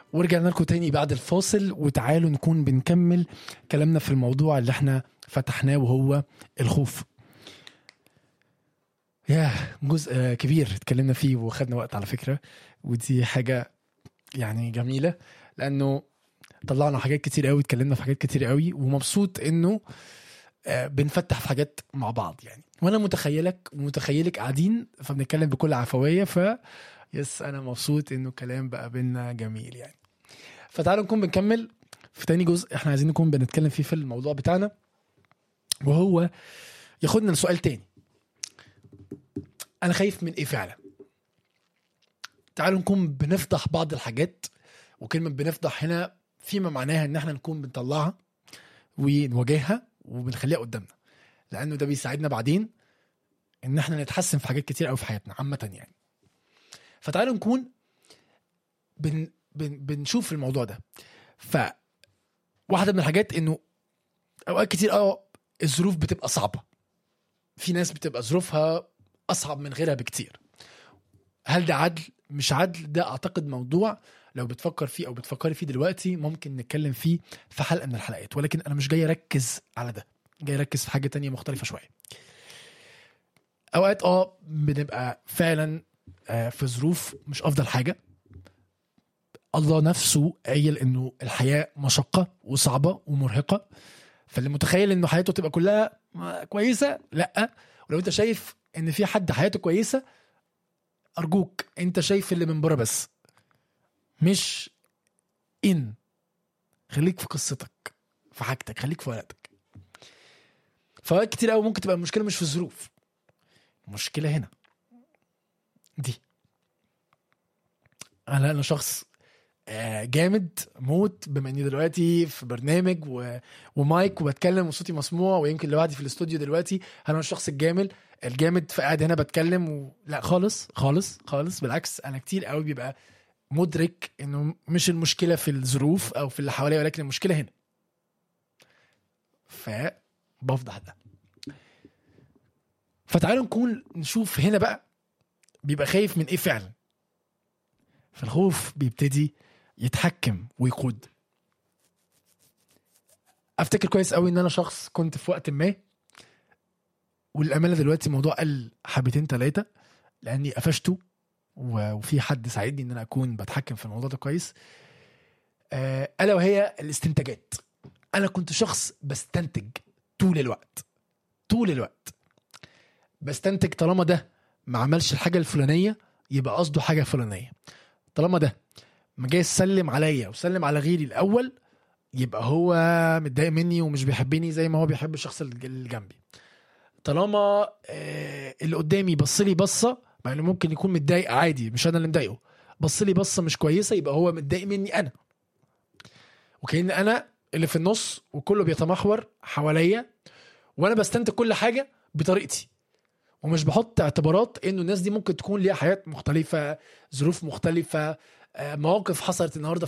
ورجعنا لكم تاني بعد الفاصل وتعالوا نكون بنكمل كلامنا في الموضوع اللي احنا فتحناه وهو الخوف يا جزء كبير اتكلمنا فيه وخدنا وقت على فكرة ودي حاجة يعني جميلة لأنه طلعنا حاجات كتير قوي اتكلمنا في حاجات كتير قوي ومبسوط انه آه، بنفتح في حاجات مع بعض يعني وانا متخيلك ومتخيلك قاعدين فبنتكلم بكل عفويه ف يس انا مبسوط انه الكلام بقى بينا جميل يعني فتعالوا نكون بنكمل في تاني جزء احنا عايزين نكون بنتكلم فيه في الموضوع بتاعنا وهو ياخدنا لسؤال تاني انا خايف من ايه فعلا تعالوا نكون بنفضح بعض الحاجات وكلمه بنفضح هنا فيما معناها ان احنا نكون بنطلعها ونواجهها وبنخليها قدامنا لانه ده بيساعدنا بعدين ان احنا نتحسن في حاجات كتير قوي في حياتنا عامه يعني فتعالوا نكون بن بن بنشوف الموضوع ده ف واحده من الحاجات انه اوقات كتير اه الظروف بتبقى صعبه في ناس بتبقى ظروفها اصعب من غيرها بكتير هل ده عدل مش عدل ده اعتقد موضوع لو بتفكر فيه او بتفكري فيه دلوقتي ممكن نتكلم فيه في حلقه من الحلقات ولكن انا مش جاي اركز على ده جاي اركز في حاجه تانية مختلفه شويه اوقات اه بنبقى فعلا آه، في ظروف مش افضل حاجه الله نفسه قايل انه الحياه مشقه وصعبه ومرهقه فاللي متخيل انه حياته تبقى كلها آه، كويسه لا ولو انت شايف ان في حد حياته كويسه ارجوك انت شايف اللي من بره بس مش ان خليك في قصتك في حاجتك خليك في ورقتك فوقت كتير قوي ممكن تبقى المشكله مش في الظروف المشكله هنا دي انا انا شخص آه، جامد موت بما اني دلوقتي في برنامج و... ومايك وبتكلم وصوتي مسموع ويمكن لوحدي في الاستوديو دلوقتي انا الشخص الجامد الجامد فقاعد هنا بتكلم و... لا خالص خالص خالص بالعكس انا كتير قوي بيبقى مدرك انه مش المشكله في الظروف او في اللي حواليا ولكن المشكله هنا فبفضح ده فتعالوا نكون نشوف هنا بقى بيبقى خايف من ايه فعلا فالخوف بيبتدي يتحكم ويقود افتكر كويس قوي ان انا شخص كنت في وقت ما والامانه دلوقتي الموضوع قل حبتين ثلاثه لاني قفشته و- وفي حد ساعدني ان انا اكون بتحكم في الموضوع ده كويس آه، الا وهي الاستنتاجات انا كنت شخص بستنتج طول الوقت طول الوقت بستنتج طالما ده ما عملش الحاجه الفلانيه يبقى قصده حاجه فلانيه طالما ده ما جاي يسلم عليا وسلم على غيري الاول يبقى هو متضايق مني ومش بيحبني زي ما هو بيحب الشخص اللي جنبي طالما آه، اللي قدامي بص لي بصه مع انه ممكن يكون متضايق عادي مش انا اللي مضايقه بص لي بصه مش كويسه يبقى هو متضايق مني انا وكأن انا اللي في النص وكله بيتمحور حواليا وانا بستنتج كل حاجه بطريقتي ومش بحط اعتبارات انه الناس دي ممكن تكون ليها حياه مختلفه ظروف مختلفه آه، مواقف حصلت النهارده